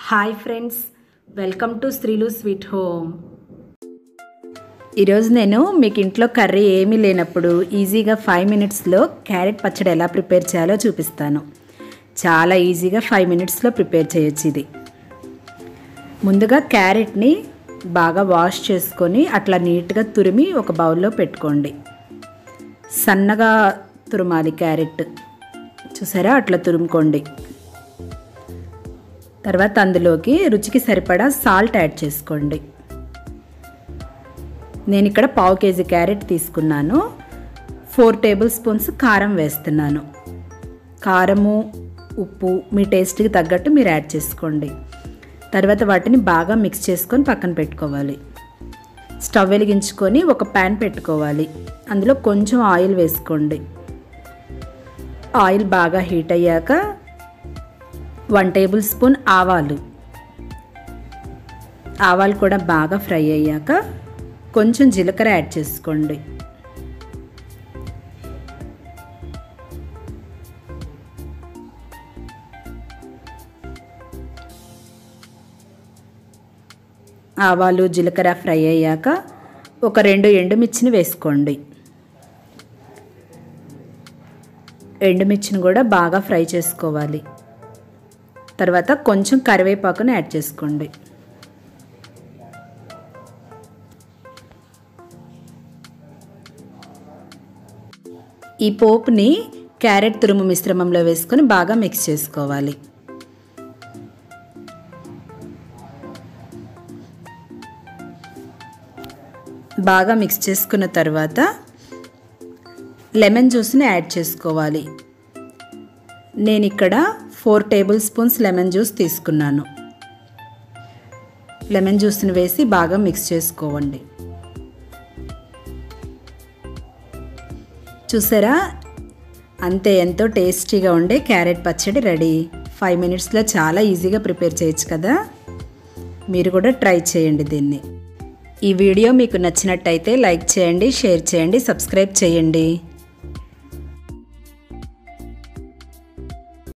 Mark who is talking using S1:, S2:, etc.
S1: hi friends welcome to Srilu sweet home ఈరోజు నేను మీకు ఇంట్లో కర్రీ ఏమీ లేనప్పుడు ఈజీగా ఫైవ్ మినిట్స్లో క్యారెట్ పచ్చడి ఎలా ప్రిపేర్ చేయాలో చూపిస్తాను చాలా ఈజీగా ఫైవ్ మినిట్స్లో ప్రిపేర్ చేయొచ్చు ఇది ముందుగా క్యారెట్ని బాగా వాష్ చేసుకొని అట్లా నీట్గా తురిమి ఒక బౌల్లో పెట్టుకోండి సన్నగా తురుమాలి క్యారెట్ చూసారా అట్లా తురుముకోండి తర్వాత అందులోకి రుచికి సరిపడా సాల్ట్ యాడ్ చేసుకోండి నేను ఇక్కడ పావు కేజీ క్యారెట్ తీసుకున్నాను ఫోర్ టేబుల్ స్పూన్స్ కారం వేస్తున్నాను కారము ఉప్పు మీ టేస్ట్కి తగ్గట్టు మీరు యాడ్ చేసుకోండి తర్వాత వాటిని బాగా మిక్స్ చేసుకొని పక్కన పెట్టుకోవాలి స్టవ్ వెలిగించుకొని ఒక ప్యాన్ పెట్టుకోవాలి అందులో కొంచెం ఆయిల్ వేసుకోండి ఆయిల్ బాగా హీట్ అయ్యాక వన్ టేబుల్ స్పూన్ ఆవాలు ఆవాలు కూడా బాగా ఫ్రై అయ్యాక కొంచెం జీలకర్ర యాడ్ చేసుకోండి ఆవాలు జీలకర్ర ఫ్రై అయ్యాక ఒక రెండు ఎండుమిర్చిని వేసుకోండి ఎండుమిర్చిని కూడా బాగా ఫ్రై చేసుకోవాలి తర్వాత కొంచెం కరివేపాకును యాడ్ చేసుకోండి ఈ పోపుని క్యారెట్ తురుము మిశ్రమంలో వేసుకొని బాగా మిక్స్ చేసుకోవాలి బాగా మిక్స్ చేసుకున్న తర్వాత లెమన్ జ్యూస్ని యాడ్ చేసుకోవాలి నేను ఇక్కడ four tablespoons lemon juice తీసుకున్నాను లెమన్ జ్యూస్ని వేసి బాగా మిక్స్ చేసుకోవండి చూసారా అంతే ఎంతో టేస్టీగా ఉండే క్యారెట్ పచ్చడి రెడీ ఫైవ్ మినిట్స్లో చాలా ఈజీగా ప్రిపేర్ చేయొచ్చు కదా మీరు కూడా ట్రై చేయండి దీన్ని ఈ వీడియో మీకు నచ్చినట్టయితే లైక్ చేయండి షేర్ చేయండి సబ్స్క్రైబ్ చేయండి